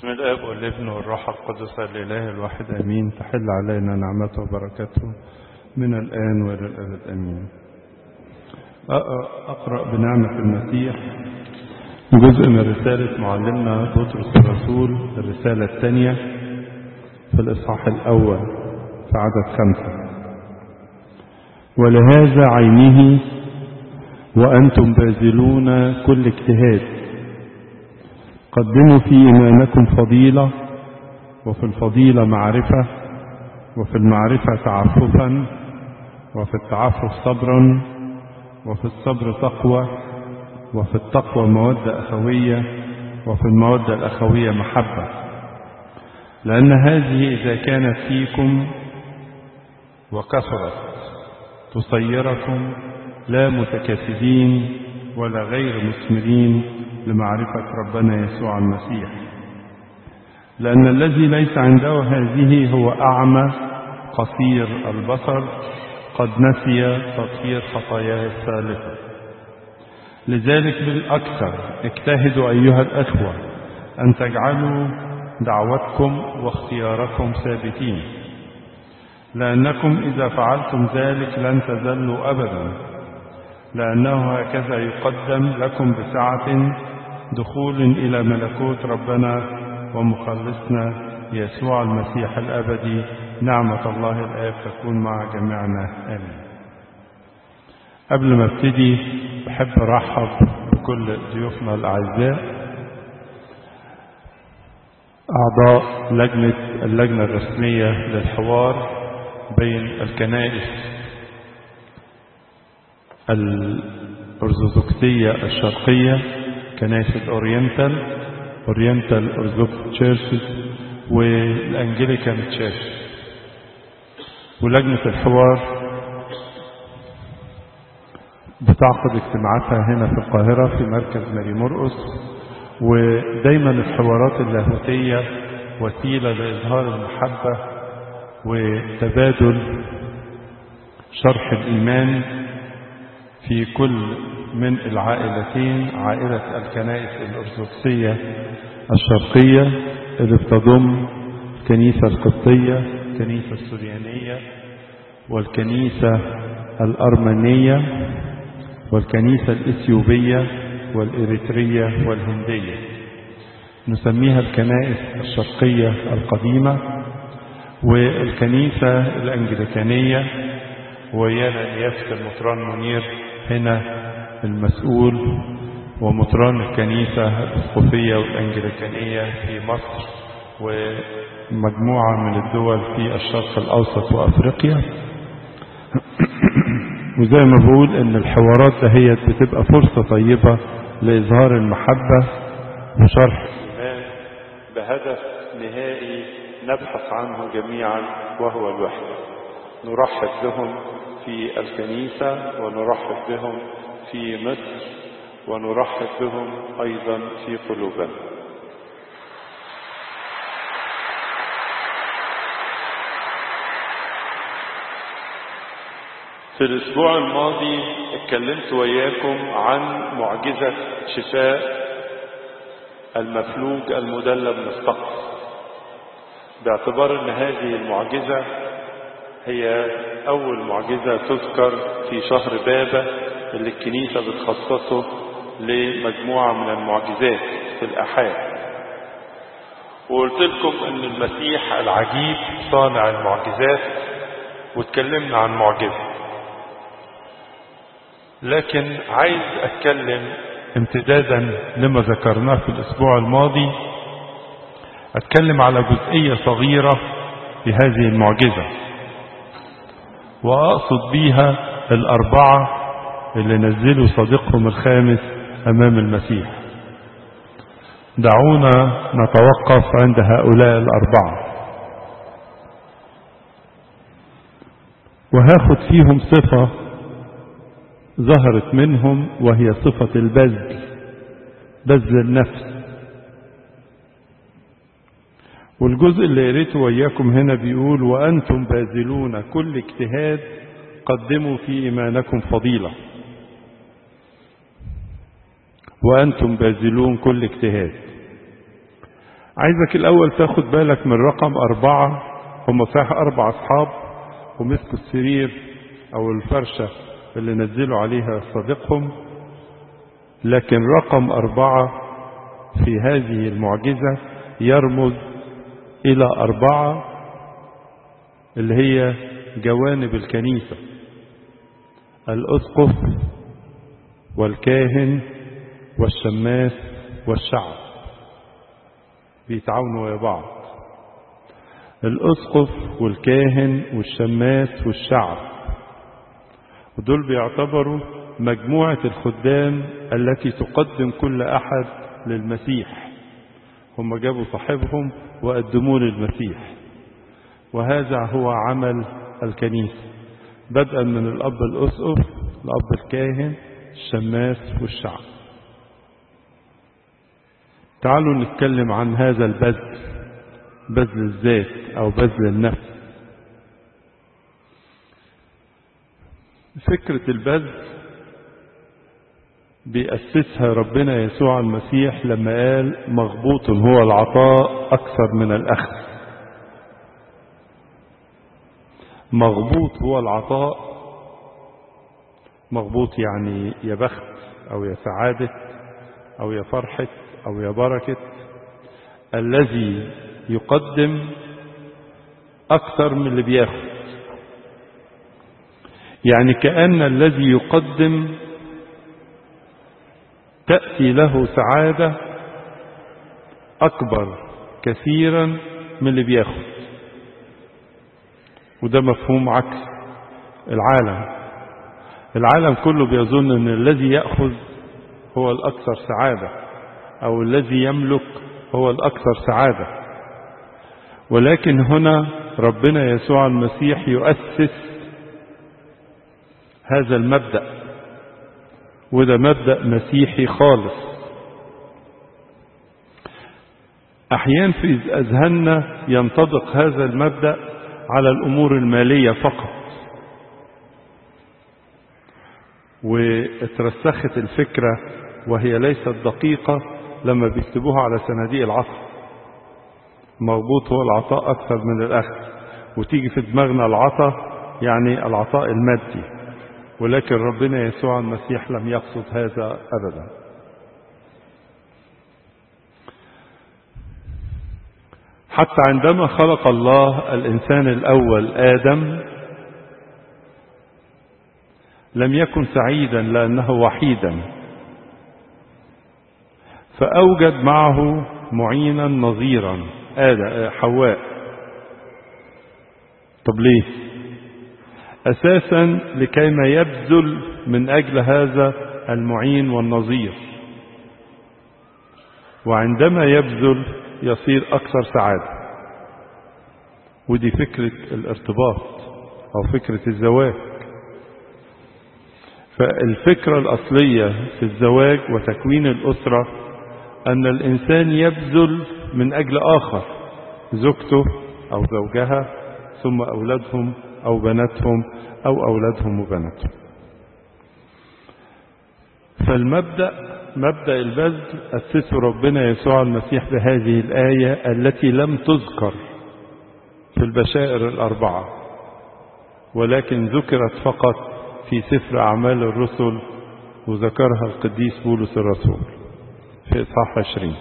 بسم الاب والابن والروح القدس الاله الواحد امين تحل علينا نعمته وبركاته من الان والى الابد امين اقرا بنعمه المسيح جزء من رساله معلمنا بطرس الرسول الرساله الثانيه في الاصحاح الاول في عدد خمسه ولهذا عينه وانتم باذلون كل اجتهاد قدموا في إيمانكم فضيلة وفي الفضيلة معرفة وفي المعرفة تعففا وفي التعفف صبرا وفي الصبر تقوى وفي التقوى مودة أخوية وفي المودة الأخوية محبة لأن هذه إذا كانت فيكم وكثرت تصيركم لا متكاسدين ولا غير مثمرين لمعرفة ربنا يسوع المسيح لأن الذي ليس عنده هذه هو أعمى قصير البصر قد نسي تطهير خطاياه الثالثة لذلك بالأكثر اجتهدوا أيها الأخوة أن تجعلوا دعوتكم واختياركم ثابتين لأنكم إذا فعلتم ذلك لن تزلوا أبدا لأنه هكذا يقدم لكم بسعة دخول إلى ملكوت ربنا ومخلصنا يسوع المسيح الأبدي نعمة الله الآب تكون مع جميعنا آمين قبل ما ابتدي بحب ارحب بكل ضيوفنا الأعزاء أعضاء لجنة اللجنة الرسمية للحوار بين الكنائس الأرثوذكسية الشرقية كنائس الأورينتال أورينتال أرثوذكس تشيرشز والأنجليكان تشيرش ولجنة الحوار بتعقد اجتماعاتها هنا في القاهرة في مركز ماري مرقس ودايما الحوارات اللاهوتية وسيلة لإظهار المحبة وتبادل شرح الإيمان في كل من العائلتين عائلة الكنائس الأرثوذكسية الشرقية اللي بتضم الكنيسة القبطية الكنيسة السريانية والكنيسة الأرمنية والكنيسة الإثيوبية والإريترية والهندية نسميها الكنائس الشرقية القديمة والكنيسة الأنجليكانية ويانا نيافة المطران منير هنا المسؤول ومطران الكنيسة الأسقفية والأنجليكانية في مصر ومجموعة من الدول في الشرق الأوسط وأفريقيا وزي ما بقول ان الحوارات دهيت بتبقى فرصة طيبة لإظهار المحبة وشرح الإيمان بهدف نهائي نبحث عنه جميعا وهو الوحدة نرحب بهم في الكنيسة ونرحب بهم في مصر ونرحب بهم أيضا في قلوبنا في الأسبوع الماضي اتكلمت وياكم عن معجزة شفاء المفلوج المدلب مستقص باعتبار ان هذه المعجزة هي أول معجزة تذكر في شهر بابا اللي الكنيسة بتخصصه لمجموعة من المعجزات في الأحاد وقلت لكم أن المسيح العجيب صانع المعجزات واتكلمنا عن معجزة لكن عايز أتكلم امتدادا لما ذكرناه في الأسبوع الماضي أتكلم على جزئية صغيرة في هذه المعجزة وأقصد بيها الأربعة اللي نزلوا صديقهم الخامس أمام المسيح دعونا نتوقف عند هؤلاء الأربعة وهاخد فيهم صفة ظهرت منهم وهي صفة البذل بذل النفس والجزء اللي قريته وياكم هنا بيقول وأنتم باذلون كل اجتهاد قدموا في إيمانكم فضيلة وأنتم باذلون كل اجتهاد عايزك الأول تاخد بالك من رقم أربعة هم صحيح أربع أصحاب ومسكوا السرير أو الفرشة اللي نزلوا عليها صديقهم لكن رقم أربعة في هذه المعجزة يرمز إلى أربعة اللي هي جوانب الكنيسة الأسقف والكاهن والشماس والشعب بيتعاونوا ويا بعض الأسقف والكاهن والشماس والشعب ودول بيعتبروا مجموعة الخدام التي تقدم كل أحد للمسيح هم جابوا صاحبهم وقدموه للمسيح وهذا هو عمل الكنيسة بدءا من الأب الأسقف الأب الكاهن الشماس والشعب تعالوا نتكلم عن هذا البذل بذل الذات أو بذل النفس فكرة البذل بيأسسها ربنا يسوع المسيح لما قال مغبوط هو العطاء أكثر من الأخذ مغبوط هو العطاء مغبوط يعني يا بخت أو يا سعادة أو يا فرحة أو يا بركة الذي يقدم أكثر من اللي بياخد يعني كأن الذي يقدم تأتي له سعادة أكبر كثيرا من اللي بياخد وده مفهوم عكس العالم العالم كله بيظن ان الذي يأخذ هو الأكثر سعادة أو الذي يملك هو الأكثر سعادة ولكن هنا ربنا يسوع المسيح يؤسس هذا المبدأ وده مبدأ مسيحي خالص أحيانا في أذهاننا ينطبق هذا المبدأ على الأمور المالية فقط واترسخت الفكرة وهي ليست دقيقة لما بيكتبوها على صناديق العصر موجود هو العطاء أكثر من الأخذ وتيجي في دماغنا العطاء يعني العطاء المادي ولكن ربنا يسوع المسيح لم يقصد هذا أبدا حتى عندما خلق الله الإنسان الأول آدم لم يكن سعيدا لأنه وحيدا فأوجد معه معينا نظيرا آدم حواء طب ليه أساسا لكيما يبذل من أجل هذا المعين والنظير وعندما يبذل يصير أكثر سعادة ودي فكرة الارتباط أو فكرة الزواج فالفكرة الأصلية في الزواج وتكوين الأسرة أن الإنسان يبذل من أجل آخر زوجته أو زوجها ثم أولادهم أو بناتهم أو أولادهم وبناتهم فالمبدأ مبدأ البذل أسسه ربنا يسوع المسيح بهذه الآية التي لم تذكر في البشائر الأربعة ولكن ذكرت فقط في سفر أعمال الرسل وذكرها القديس بولس الرسول في إصحاح 20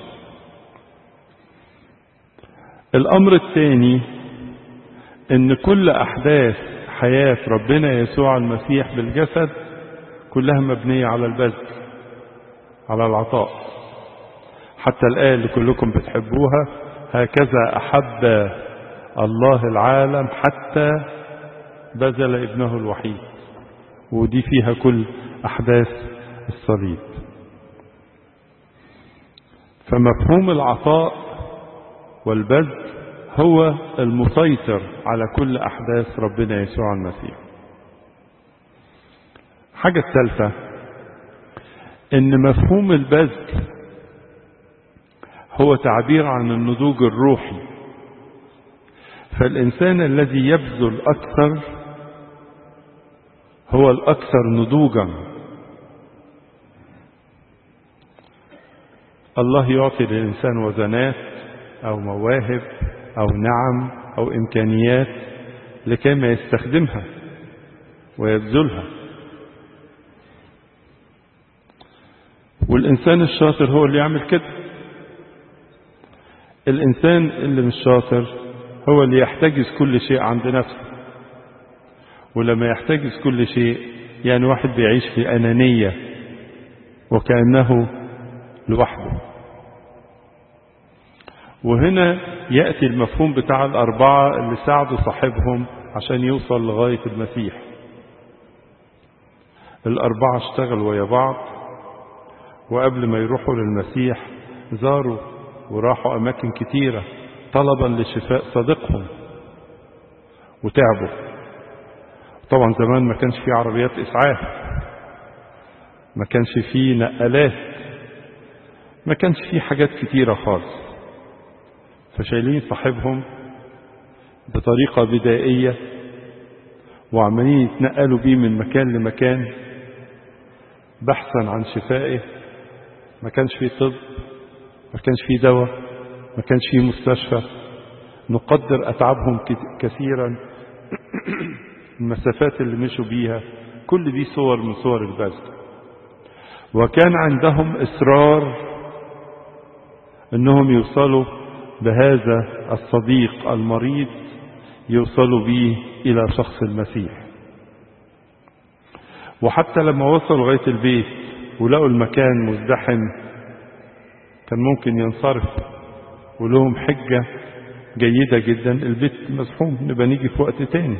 الأمر الثاني ان كل احداث حياة ربنا يسوع المسيح بالجسد كلها مبنية على البذل على العطاء حتى الآية اللي كلكم بتحبوها هكذا أحب الله العالم حتى بذل ابنه الوحيد ودي فيها كل أحداث الصليب فمفهوم العطاء والبذل هو المسيطر على كل أحداث ربنا يسوع المسيح حاجة الثالثة إن مفهوم البذل هو تعبير عن النضوج الروحي فالإنسان الذي يبذل أكثر هو الأكثر نضوجا الله يعطي للإنسان وزنات أو مواهب أو نعم أو إمكانيات لكي ما يستخدمها ويبذلها والإنسان الشاطر هو اللي يعمل كده الإنسان اللي مش شاطر هو اللي يحتجز كل شيء عند نفسه ولما يحتجز كل شيء يعني واحد بيعيش في أنانية وكأنه لوحده وهنا يأتي المفهوم بتاع الأربعة اللي ساعدوا صاحبهم عشان يوصل لغاية المسيح الأربعة اشتغلوا ويا بعض وقبل ما يروحوا للمسيح زاروا وراحوا أماكن كتيرة طلبا لشفاء صديقهم وتعبوا طبعا زمان ما كانش في عربيات إسعاف ما كانش في نقلات ما كانش في حاجات كتيرة خالص فشايلين صاحبهم بطريقة بدائية وعمالين يتنقلوا بيه من مكان لمكان بحثا عن شفائه ما كانش فيه طب ما كانش فيه دواء ما كانش فيه مستشفى نقدر أتعابهم كثيرا المسافات اللي مشوا بيها كل دي صور من صور البذل وكان عندهم إصرار أنهم يوصلوا بهذا الصديق المريض يوصلوا به إلى شخص المسيح وحتى لما وصلوا لغاية البيت ولقوا المكان مزدحم كان ممكن ينصرف ولهم حجة جيدة جدا البيت مزحوم نبقى نيجي في وقت تاني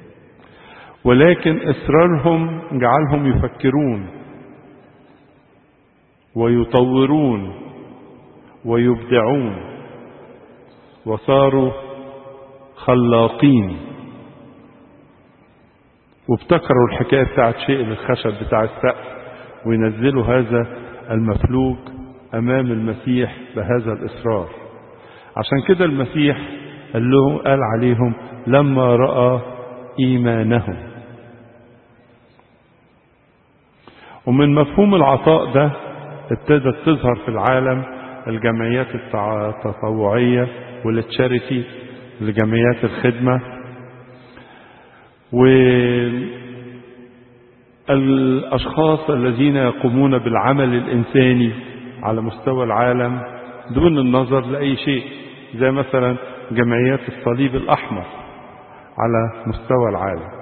ولكن إصرارهم جعلهم يفكرون ويطورون ويبدعون وصاروا خلاقين وابتكروا الحكاية بتاعت شيء الخشب بتاع السقف وينزلوا هذا المفلوج أمام المسيح بهذا الإصرار عشان كده المسيح قال له قال عليهم لما رأى إيمانهم ومن مفهوم العطاء ده ابتدت تظهر في العالم الجمعيات التطوعية والتشاريتي لجمعيات الخدمة والأشخاص الذين يقومون بالعمل الإنساني على مستوى العالم دون النظر لأي شيء زي مثلا جمعيات الصليب الأحمر على مستوى العالم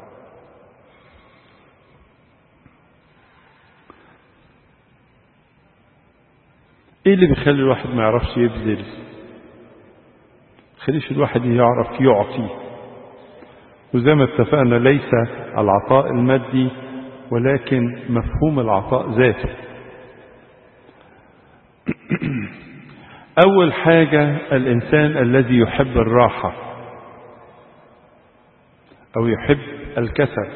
ايه اللي بيخلي الواحد ما يعرفش يبذل خليش الواحد يعرف يعطي وزي ما اتفقنا ليس العطاء المادي ولكن مفهوم العطاء ذاته أول حاجة الإنسان الذي يحب الراحة أو يحب الكسل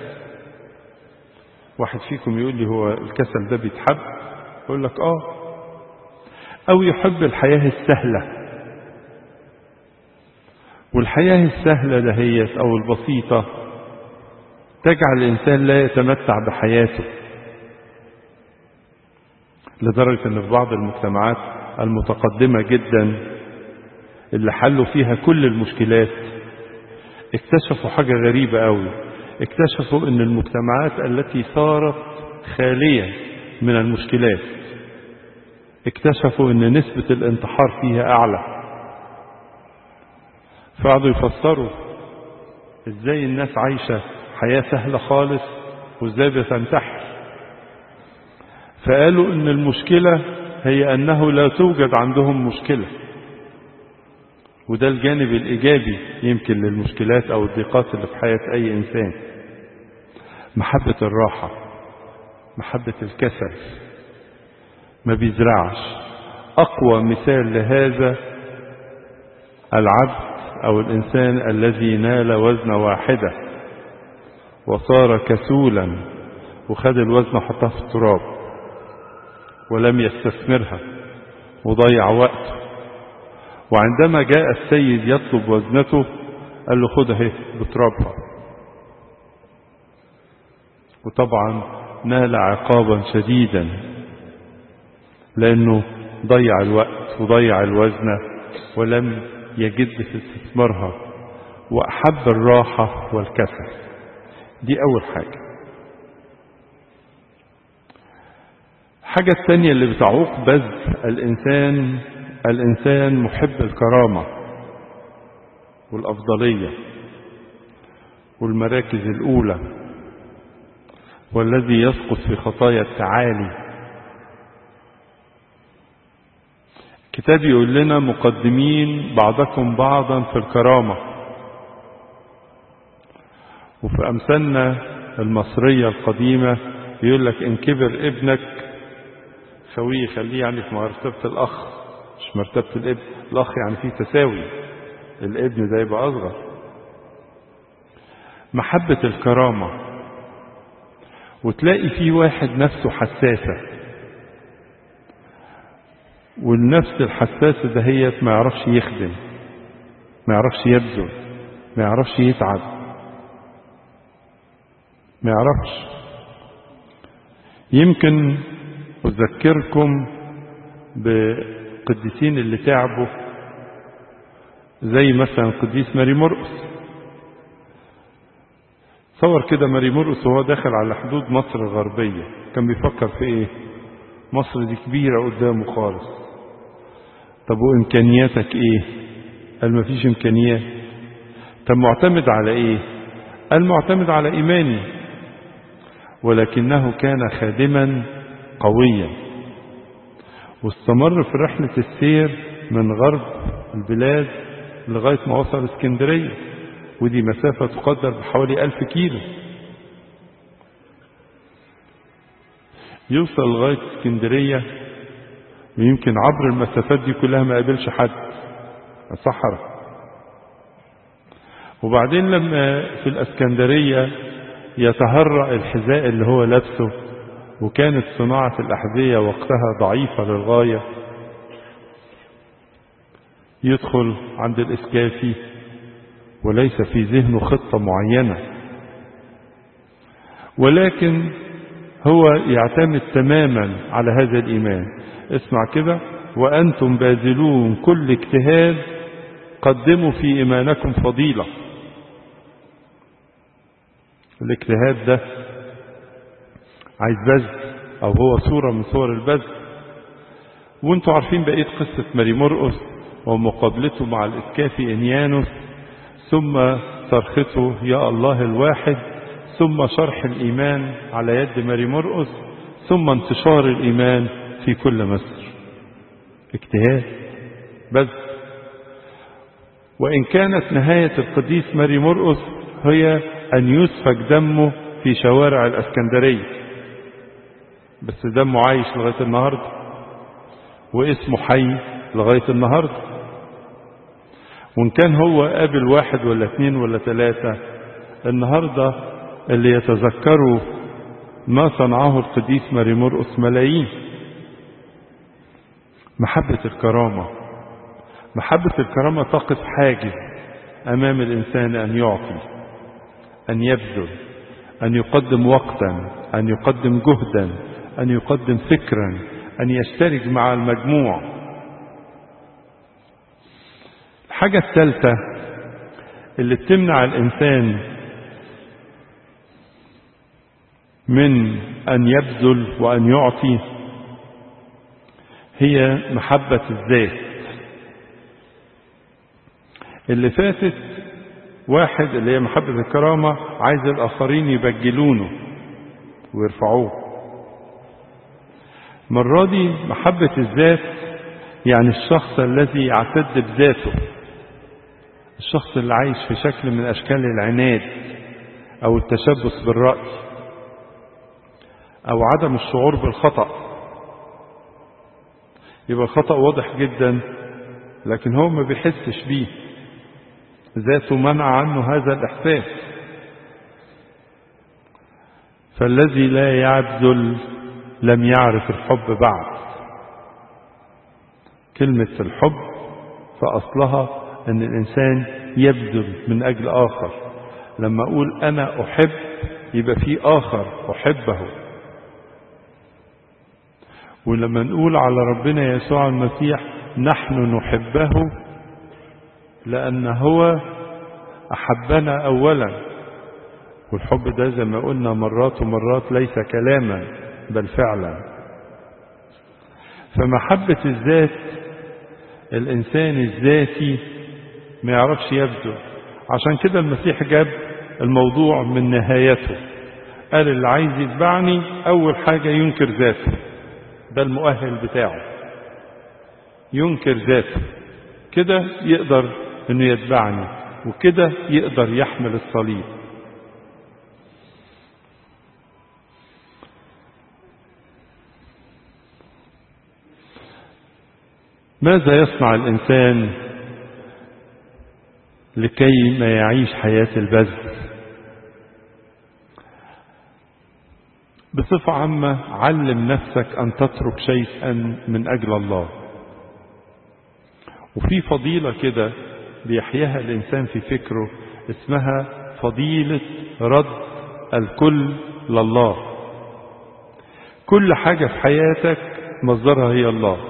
واحد فيكم يقول لي هو الكسل ده بيتحب يقول لك آه أو يحب الحياة السهلة والحياة السهلة دهيت أو البسيطة تجعل الإنسان لا يتمتع بحياته لدرجة أن في بعض المجتمعات المتقدمة جدا اللي حلوا فيها كل المشكلات اكتشفوا حاجة غريبة قوي اكتشفوا أن المجتمعات التي صارت خالية من المشكلات اكتشفوا أن نسبة الانتحار فيها أعلى فقعدوا يفسروا ازاي الناس عايشة حياة سهلة خالص وازاي بتنتحر فقالوا ان المشكلة هي انه لا توجد عندهم مشكلة وده الجانب الايجابي يمكن للمشكلات او الضيقات اللي في حياة اي انسان محبة الراحة محبة الكسل ما بيزرعش اقوى مثال لهذا العبد أو الإنسان الذي نال وزن واحدة وصار كسولا وخد الوزن وحطها في التراب ولم يستثمرها وضيع وقته وعندما جاء السيد يطلب وزنته قال له خدها اهي بترابها وطبعا نال عقابا شديدا لأنه ضيع الوقت وضيع الوزن ولم يجد في استثمارها وأحب الراحة والكسل دي أول حاجة الحاجة الثانية اللي بتعوق بذل الإنسان الإنسان محب الكرامة والأفضلية والمراكز الأولى والذي يسقط في خطايا التعالي الكتاب يقول لنا مقدمين بعضكم بعضا في الكرامة وفي أمثالنا المصرية القديمة يقول لك إن كبر ابنك خويه خليه يعني في مرتبة الأخ مش مرتبة الابن الأخ يعني فيه تساوي الابن ده يبقى أصغر محبة الكرامة وتلاقي فيه واحد نفسه حساسة والنفس الحساسة دهيت ما يعرفش يخدم ما يعرفش يبذل ما يعرفش يتعب ما يعرفش يمكن أذكركم بقديسين اللي تعبوا زي مثلا قديس ماري مرقس تصور كده ماري مرقس وهو داخل على حدود مصر الغربية كان بيفكر في ايه مصر دي كبيرة قدامه خالص طب وامكانياتك ايه قال مفيش امكانيات طب معتمد على ايه قال معتمد على ايماني ولكنه كان خادما قويا واستمر في رحلة السير من غرب البلاد لغاية ما وصل اسكندرية ودي مسافة تقدر بحوالي ألف كيلو يوصل لغاية اسكندرية ويمكن عبر المسافات دي كلها ما قابلش حد الصحراء وبعدين لما في الاسكندرية يتهرأ الحذاء اللي هو لابسه وكانت صناعة الأحذية وقتها ضعيفة للغاية يدخل عند الإسكافي وليس في ذهنه خطة معينة ولكن هو يعتمد تماما على هذا الإيمان اسمع كده وأنتم باذلون كل اجتهاد قدموا في إيمانكم فضيلة الاجتهاد ده عايز بذل أو هو صورة من صور البذل وانتوا عارفين بقية قصة ماري مرقس ومقابلته مع الإسكافي إنيانوس ثم صرخته يا الله الواحد ثم شرح الإيمان على يد ماري مرقس ثم انتشار الإيمان في كل مصر اجتهاد بذل وإن كانت نهاية القديس ماري مرقس هي أن يسفك دمه في شوارع الأسكندرية بس دمه عايش لغاية النهاردة واسمه حي لغاية النهاردة وإن كان هو قابل واحد ولا اثنين ولا ثلاثة النهاردة اللي يتذكروا ما صنعه القديس ماري مرقس ملايين محبة الكرامة محبة الكرامة تقف حاجز أمام الإنسان أن يعطي أن يبذل أن يقدم وقتا أن يقدم جهدا أن يقدم فكرا أن يشترك مع المجموع الحاجة الثالثة اللي بتمنع الإنسان من أن يبذل وأن يعطي هي محبة الذات اللي فاتت واحد اللي هي محبة الكرامة عايز الآخرين يبجلونه ويرفعوه المرة دي محبة الذات يعني الشخص الذي يعتد بذاته الشخص اللي عايش في شكل من أشكال العناد أو التشبث بالرأي أو عدم الشعور بالخطأ يبقى الخطأ واضح جدا لكن هو ما بيحسش بيه ذاته منع عنه هذا الإحساس فالذي لا يعبذل لم يعرف الحب بعد كلمة الحب فأصلها أن الإنسان يبذل من أجل آخر لما أقول أنا أحب يبقى في آخر أحبه ولما نقول على ربنا يسوع المسيح نحن نحبه لأن هو أحبنا أولا والحب ده زي ما قلنا مرات ومرات ليس كلاما بل فعلا فمحبة الذات الإنسان الذاتي ما يعرفش يبذل عشان كده المسيح جاب الموضوع من نهايته قال اللي عايز يتبعني أول حاجة ينكر ذاته ده المؤهل بتاعه ينكر ذاته كده يقدر انه يتبعني وكده يقدر يحمل الصليب ماذا يصنع الإنسان لكي ما يعيش حياة البذل بصفة عامة علم نفسك أن تترك شيئا من أجل الله وفي فضيلة كده بيحياها الإنسان في فكره اسمها فضيلة رد الكل لله كل حاجة في حياتك مصدرها هي الله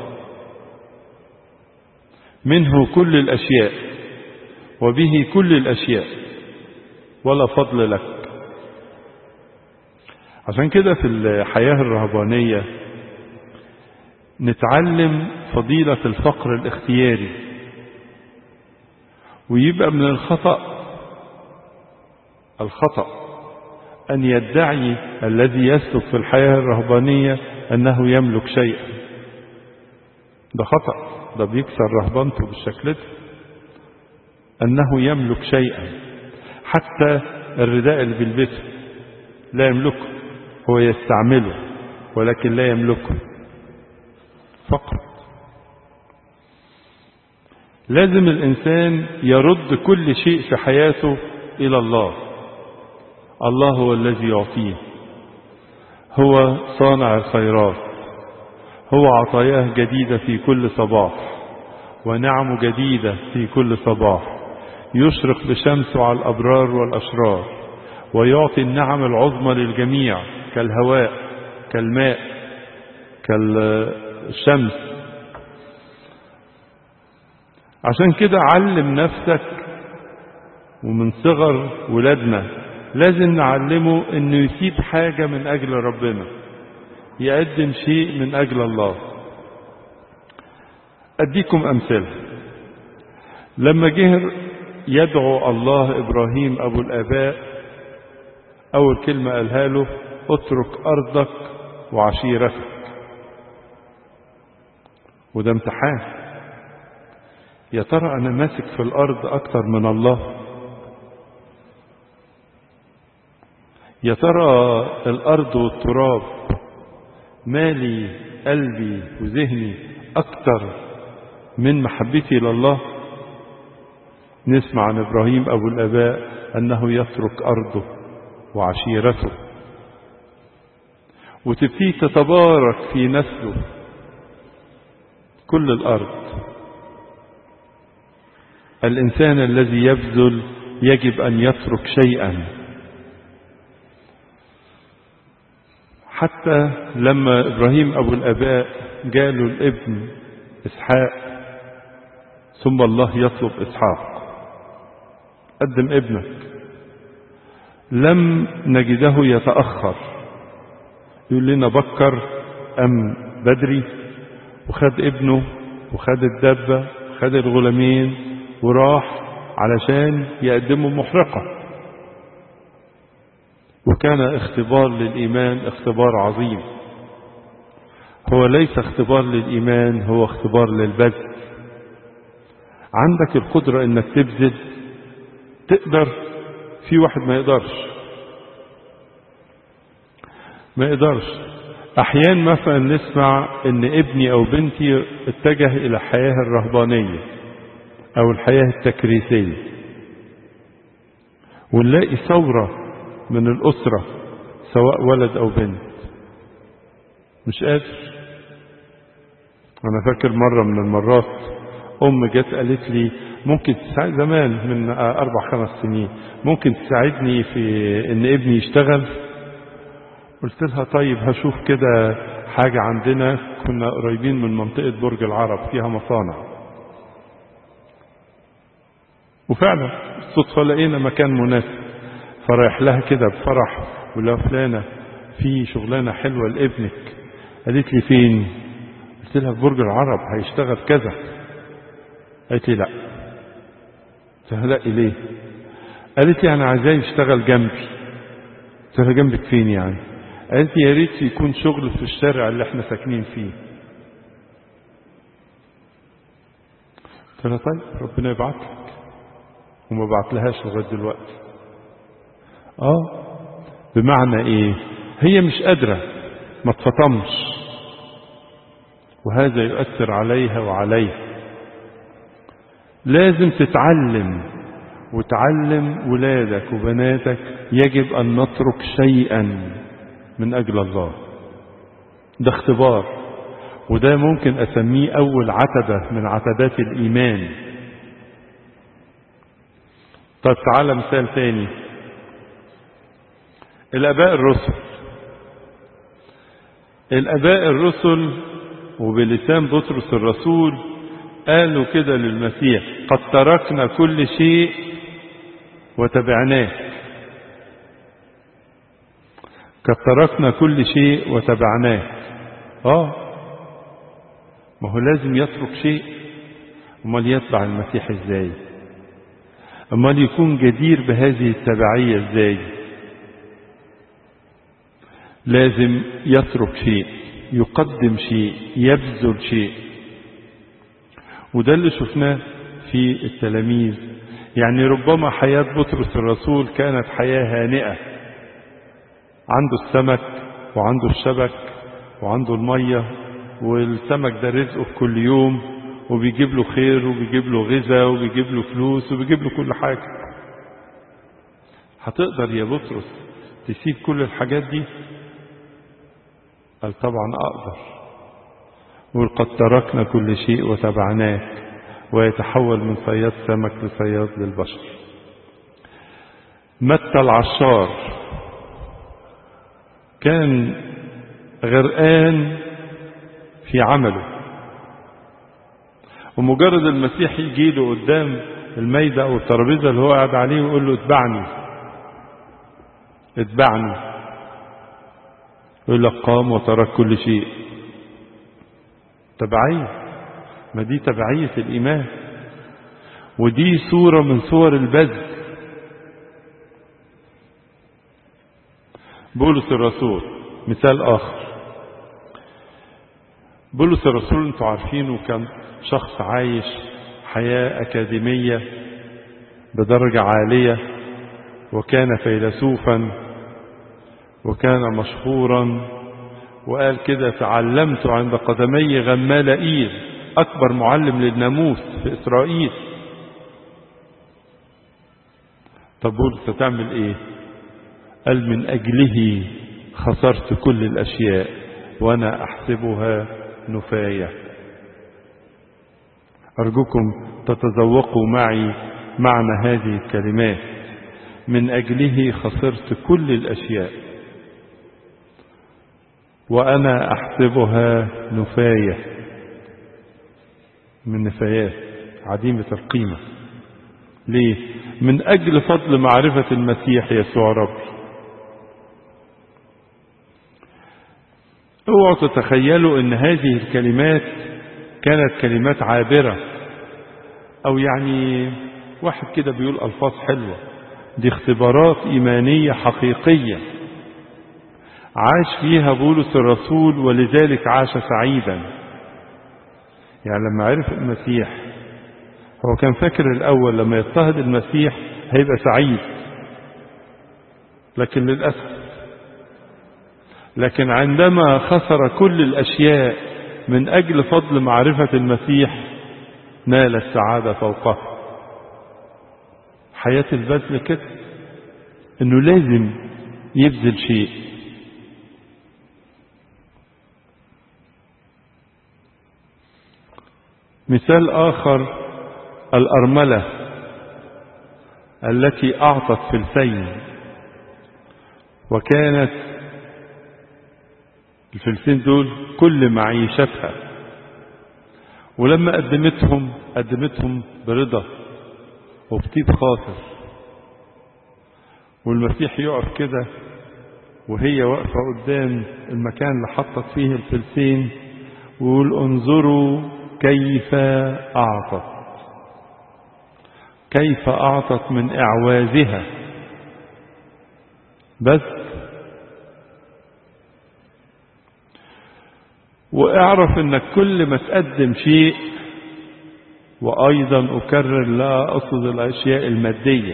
منه كل الأشياء وبه كل الأشياء ولا فضل لك عشان كده في الحياة الرهبانية نتعلم فضيلة الفقر الاختياري ويبقى من الخطأ الخطأ أن يدعي الذي يسلك في الحياة الرهبانية أنه يملك شيئا ده خطأ ده بيكسر رهبانته بالشكل ده أنه يملك شيئا حتى الرداء اللي بيلبسه لا يملكه هو يستعمله ولكن لا يملكه فقط لازم الإنسان يرد كل شيء في حياته إلى الله الله هو الذي يعطيه هو صانع الخيرات هو عطاياه جديدة في كل صباح ونعم جديدة في كل صباح يشرق بشمسه على الأبرار والأشرار ويعطي النعم العظمى للجميع كالهواء كالماء كالشمس عشان كده علم نفسك ومن صغر ولادنا لازم نعلمه انه يسيب حاجة من اجل ربنا يقدم شيء من اجل الله اديكم امثله لما جه يدعو الله ابراهيم ابو الاباء اول كلمة قالها له اترك ارضك وعشيرتك وده امتحان يا ترى انا ماسك في الارض اكتر من الله يا ترى الارض والتراب مالي قلبي وذهني اكتر من محبتي لله نسمع عن ابراهيم ابو الاباء انه يترك ارضه وعشيرته وتبتدي تتبارك في نسله كل الارض الانسان الذي يبذل يجب ان يترك شيئا حتى لما ابراهيم ابو الاباء جاله الابن اسحاق ثم الله يطلب اسحاق قدم ابنك لم نجده يتاخر يقول لنا بكر ام بدري وخد ابنه وخد الدبه وخد الغلامين وراح علشان يقدموا محرقه وكان اختبار للإيمان اختبار عظيم هو ليس اختبار للإيمان هو اختبار للبذل عندك القدرة انك تبذل تقدر في واحد ما يقدرش ما يقدرش احيانا مثلا نسمع ان ابني او بنتي اتجه الى الحياة الرهبانية او الحياة التكريسية ونلاقي ثورة من الأسرة سواء ولد أو بنت مش قادر أنا فاكر مرة من المرات أم جت قالت لي ممكن تساعد زمان من أربع خمس سنين ممكن تساعدني في إن ابني يشتغل قلت لها طيب هشوف كده حاجة عندنا كنا قريبين من منطقة برج العرب فيها مصانع وفعلا الصدفة لقينا مكان مناسب فرايح لها كده بفرح ولا فلانة في شغلانة حلوة لابنك قالت لي فين قلت لها في برج العرب هيشتغل كذا قالت لي لا قلت لها لا ليه قالت لي انا عايزاه يشتغل جنبي قلت لها جنبك فين يعني قالت لي يا ريت يكون شغل في الشارع اللي احنا ساكنين فيه قلت لها طيب ربنا يبعت لك وما بعتلهاش لغايه دلوقتي اه بمعنى ايه هي مش قادره ما تفطمش وهذا يؤثر عليها وعليه لازم تتعلم وتعلم ولادك وبناتك يجب أن نترك شيئا من أجل الله ده اختبار وده ممكن أسميه أول عتبة من عتبات الإيمان طب تعالى مثال تاني الآباء الرسل الآباء الرسل وبلسان بطرس الرسول قالوا كده للمسيح قد تركنا كل شيء وتبعناه قد تركنا كل شيء وتبعناه اه ما هو لازم يترك شيء امال يتبع المسيح ازاي امال يكون جدير بهذه التبعية ازاي لازم يترك شيء يقدم شيء يبذل شيء وده اللي شفناه في التلاميذ يعني ربما حياة بطرس الرسول كانت حياة هانئة عنده السمك وعنده الشبك وعنده المية والسمك ده رزقه في كل يوم وبيجيب له خير وبيجيب له غذاء وبيجيب له فلوس وبيجيب له كل حاجة هتقدر يا بطرس تسيب كل الحاجات دي قال طبعا أقدر وقد تركنا كل شيء وتبعناك ويتحول من صياد سمك لصياد للبشر متى العشار كان غرقان في عمله ومجرد المسيح يجي له قدام الميدة أو الترابيزة اللي هو قاعد عليه ويقول له اتبعني اتبعني يقول لك قام وترك كل شيء تبعية ما دي تبعية الإيمان ودي صورة من صور البذل بولس الرسول مثال آخر بولس الرسول انتوا عارفينه كان شخص عايش حياة أكاديمية بدرجة عالية وكان فيلسوفا وكان مشهورا وقال كده تعلمت عند قدمي غمالائيل أكبر معلم للناموس في إسرائيل طب بولس هتعمل إيه قال من أجله خسرت كل الأشياء وأنا أحسبها نفاية أرجوكم تتذوقوا معي معنى هذه الكلمات من أجله خسرت كل الأشياء وأنا أحسبها نفاية من نفايات عديمة القيمة ليه؟ من أجل فضل معرفة المسيح يسوع ربي اوعوا تتخيلوا ان هذه الكلمات كانت كلمات عابرة او يعني واحد كده بيقول الفاظ حلوة دي اختبارات ايمانية حقيقية عاش فيها بولس الرسول ولذلك عاش سعيدا يعني لما عرف المسيح هو كان فاكر الاول لما يضطهد المسيح هيبقى سعيد لكن للأسف لكن عندما خسر كل الأشياء من أجل فضل معرفة المسيح نال السعادة فوقه حياة البذل كده انه لازم يبذل شيء مثال آخر الأرملة التي أعطت فلسين وكانت الفلسين دول كل معيشتها ولما قدمتهم قدمتهم برضا وبطيب خاطر والمسيح يقف كده وهي واقفة قدام المكان اللي حطت فيه الفلسين ويقول انظروا كيف أعطت كيف أعطت من إعوازها بس واعرف انك كل ما تقدم شيء وايضا اكرر لا اقصد الاشياء الماديه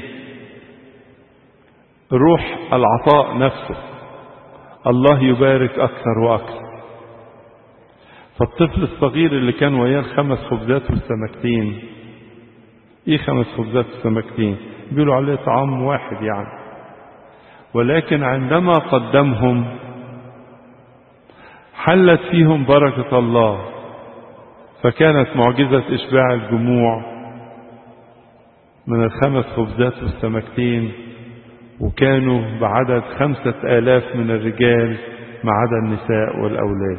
روح العطاء نفسه الله يبارك اكثر واكثر فالطفل الصغير اللي كان وياه الخمس خبزات والسمكتين ايه خمس خبزات والسمكتين بيقولوا عليه طعام واحد يعني ولكن عندما قدمهم حلت فيهم بركة الله فكانت معجزة إشباع الجموع من الخمس خبزات والسمكتين وكانوا بعدد خمسة آلاف من الرجال ما عدا النساء والأولاد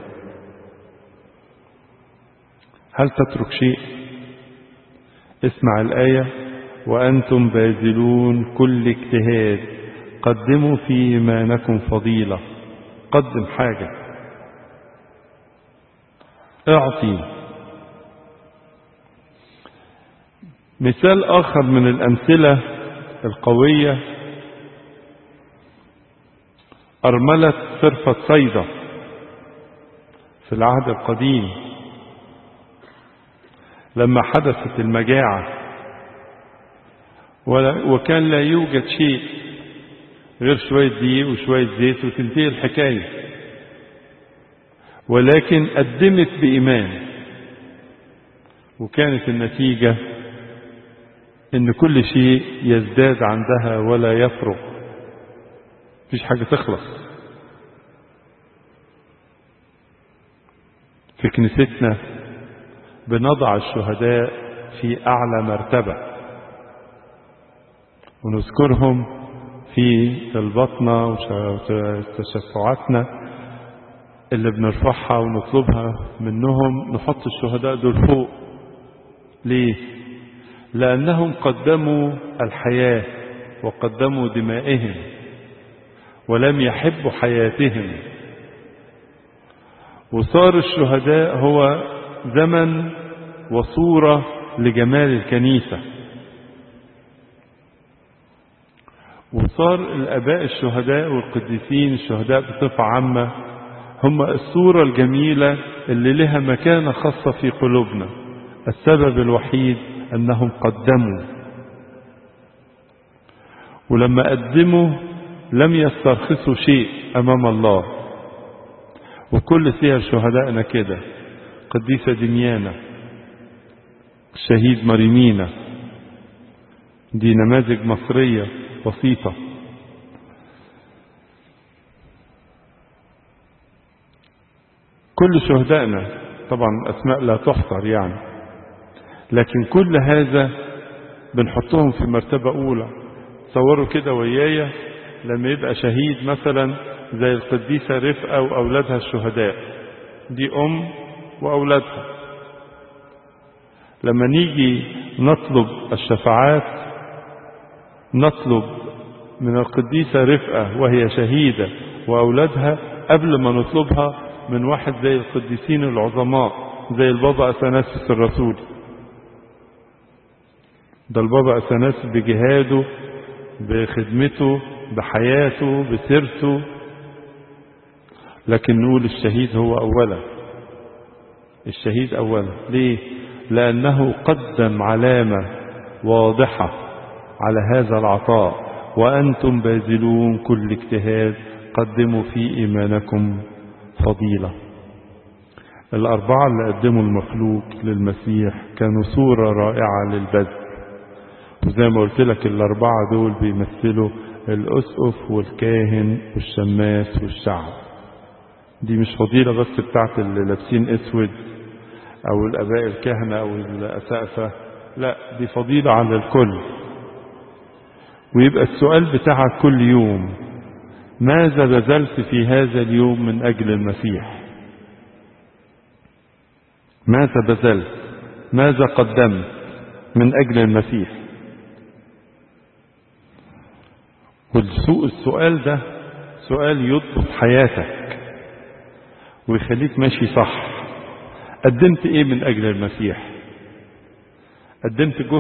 هل تترك شيء اسمع الآية وأنتم باذلون كل اجتهاد قدموا في إيمانكم فضيلة قدم حاجة اعطي مثال آخر من الأمثلة القوية أرملة صرفة صيدا في العهد القديم لما حدثت المجاعة وكان لا يوجد شيء غير شوية دقيق وشوية زيت وتنتهي الحكاية ولكن قدمت بإيمان وكانت النتيجة ان كل شيء يزداد عندها ولا يفرغ مفيش حاجة تخلص في كنيستنا بنضع الشهداء في أعلى مرتبة ونذكرهم في طلباتنا وتشفعاتنا اللي بنرفعها ونطلبها منهم نحط الشهداء دول فوق ليه لأنهم قدموا الحياة وقدموا دمائهم ولم يحبوا حياتهم وصار الشهداء هو زمن وصورة لجمال الكنيسة وصار الآباء الشهداء والقديسين الشهداء بصفة عامة هم الصورة الجميلة اللي لها مكانة خاصة في قلوبنا السبب الوحيد أنهم قدموا ولما قدموا لم يسترخصوا شيء أمام الله وكل سير شهدائنا كده قديسة دميانة الشهيد مريمينا دي نماذج مصرية بسيطة كل شهدائنا طبعا أسماء لا تحصر يعني لكن كل هذا بنحطهم في مرتبة أولى تصوروا كده ويايا لما يبقى شهيد مثلا زي القديسة رفقة وأولادها الشهداء دي أم وأولادها لما نيجي نطلب الشفاعات نطلب من القديسة رفقة وهي شهيدة وأولادها قبل ما نطلبها من واحد زي القديسين العظماء زي البابا أثناسيس الرسول ده البابا أثناسيس بجهاده بخدمته بحياته بسيرته لكن نقول الشهيد هو أولا الشهيد أولا ليه لأنه قدم علامة واضحة على هذا العطاء وأنتم باذلون كل اجتهاد قدموا في إيمانكم فضيلة الأربعة اللي قدموا المخلوق للمسيح كانوا صورة رائعة للبذل وزي ما قلت لك الأربعة دول بيمثلوا الأسقف والكاهن والشماس والشعب دي مش فضيلة بس بتاعت اللي لابسين اسود او الاباء الكهنة او الاسقفة لا دي فضيلة على الكل ويبقى السؤال بتاعك كل يوم ماذا بذلت في هذا اليوم من أجل المسيح ماذا بذلت ماذا قدمت من أجل المسيح والسؤال ده سؤال يضبط حياتك ويخليك ماشي صح قدمت ايه من اجل المسيح قدمت جهد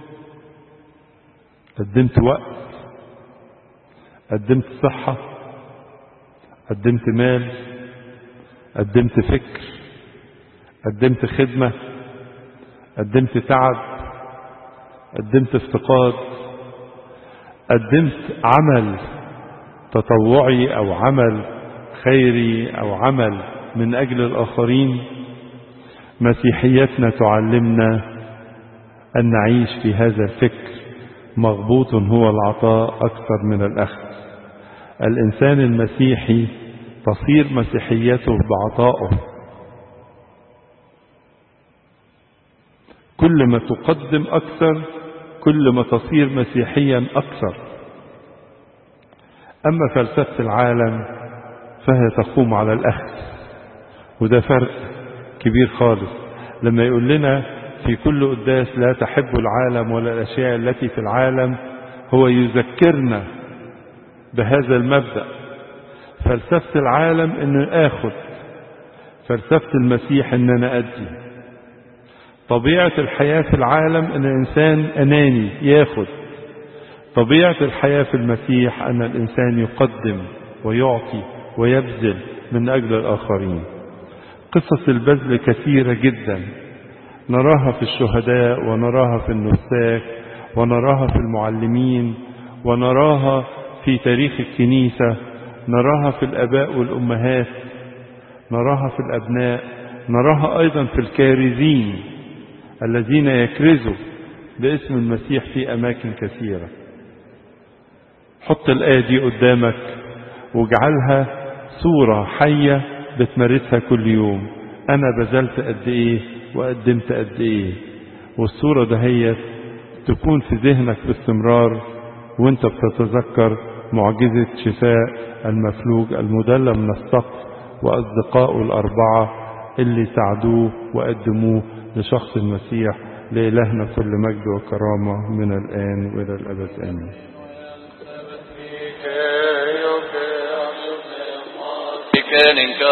قدمت وقت قدمت صحة قدمت مال قدمت فكر قدمت خدمة قدمت تعب قدمت افتقاد قدمت عمل تطوعي او عمل خيري او عمل من اجل الاخرين مسيحيتنا تعلمنا ان نعيش في هذا الفكر مغبوط هو العطاء اكثر من الاخذ الانسان المسيحي تصير مسيحيته بعطائه كل ما تقدم اكثر كل ما تصير مسيحيا اكثر اما فلسفه العالم فهي تقوم على الاخذ وده فرق كبير خالص لما يقول لنا في كل قداس لا تحب العالم ولا الاشياء التي في العالم هو يذكرنا بهذا المبدا فلسفه العالم ان اخذ فلسفه المسيح ان انا ادي طبيعه الحياه في العالم ان الانسان اناني ياخذ طبيعه الحياه في المسيح ان الانسان يقدم ويعطي ويبذل من اجل الاخرين قصص البذل كثيره جدا نراها في الشهداء ونراها في النساك ونراها في المعلمين ونراها في تاريخ الكنيسة نراها في الأباء والأمهات نراها في الأبناء نراها أيضا في الكارزين الذين يكرزوا باسم المسيح في أماكن كثيرة حط الآية دي قدامك واجعلها صورة حية بتمارسها كل يوم أنا بذلت قد إيه وقدمت قد ايه والصورة دهيت تكون في ذهنك باستمرار وانت بتتذكر معجزة شفاء المفلوج المدلى من السقف وأصدقائه الأربعة اللي ساعدوه وقدموه لشخص المسيح لإلهنا كل مجد وكرامة من الآن وإلى الأبد آمين كان